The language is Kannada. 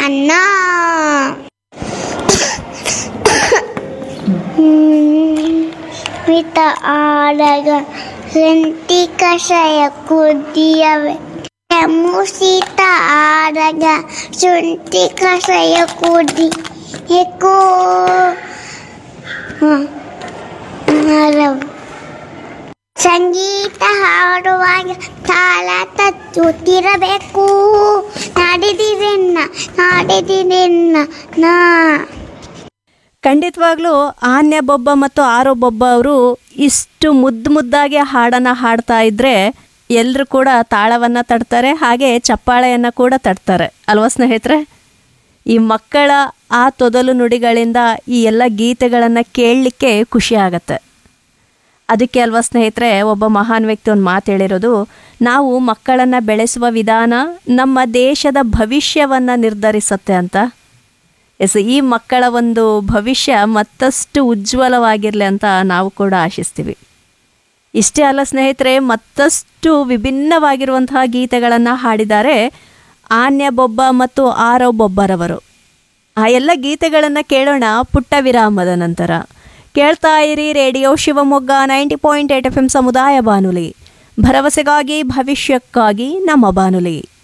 ಅನ್ನ ಮಿತ ಆಡಗ ರಂಟಿ ಕಷಾಯ ಕುದಿಯವೆ ಕೆಮ್ಮು ಶೀತ ಆಡಗ ಶುಂಠಿ ಕಷಾಯ ಕುದಿ ಹೆಕ್ಕೋ ಹಲವು ಸಂಗೀತ ಹಾಡುವಾಗ ತಾಳ ತಚ್ಚುತ್ತಿರಬೇಕು ನಾಡಿದಿರೆನ್ನ ನಾಡಿದಿರೆನ್ನ ನಾ ಖಂಡಿತವಾಗ್ಲೂ ಆನ್ಯ ಬೊಬ್ಬ ಮತ್ತು ಆರೋ ಬೊಬ್ಬ ಅವರು ಇಷ್ಟು ಮುದ್ದು ಮುದ್ದಾಗಿ ಹಾಡನ್ನು ಹಾಡ್ತಾ ಇದ್ದರೆ ಎಲ್ಲರೂ ಕೂಡ ತಾಳವನ್ನು ತಡ್ತಾರೆ ಹಾಗೆ ಚಪ್ಪಾಳೆಯನ್ನು ಕೂಡ ತಡ್ತಾರೆ ಅಲ್ವಾ ಸ್ನೇಹಿತರೆ ಈ ಮಕ್ಕಳ ಆ ತೊದಲು ನುಡಿಗಳಿಂದ ಈ ಎಲ್ಲ ಗೀತೆಗಳನ್ನು ಕೇಳಲಿಕ್ಕೆ ಖುಷಿ ಆಗತ್ತೆ ಅದಕ್ಕೆ ಅಲ್ವಾ ಸ್ನೇಹಿತರೆ ಒಬ್ಬ ಮಹಾನ್ ವ್ಯಕ್ತಿ ಒಂದು ಮಾತು ಹೇಳಿರೋದು ನಾವು ಮಕ್ಕಳನ್ನು ಬೆಳೆಸುವ ವಿಧಾನ ನಮ್ಮ ದೇಶದ ಭವಿಷ್ಯವನ್ನು ನಿರ್ಧರಿಸುತ್ತೆ ಅಂತ ಎಸ್ ಈ ಮಕ್ಕಳ ಒಂದು ಭವಿಷ್ಯ ಮತ್ತಷ್ಟು ಉಜ್ವಲವಾಗಿರಲಿ ಅಂತ ನಾವು ಕೂಡ ಆಶಿಸ್ತೀವಿ ಇಷ್ಟೇ ಅಲ್ಲ ಸ್ನೇಹಿತರೆ ಮತ್ತಷ್ಟು ವಿಭಿನ್ನವಾಗಿರುವಂತಹ ಗೀತೆಗಳನ್ನು ಹಾಡಿದ್ದಾರೆ ಆನ್ಯ ಬೊಬ್ಬ ಮತ್ತು ಆರವ್ ಬೊಬ್ಬರವರು ಆ ಎಲ್ಲ ಗೀತೆಗಳನ್ನು ಕೇಳೋಣ ಪುಟ್ಟ ವಿರಾಮದ ನಂತರ ಕೇಳ್ತಾ ಇರಿ radio Shivamogga ninety point eight F M ಸಮುದಾಯ ಬಾನುಲಿ ಭರವಸೆಗಾಗಿ ಭವಿಷ್ಯಕ್ಕಾಗಿ ನಮ್ಮ ಬಾನುಲಿ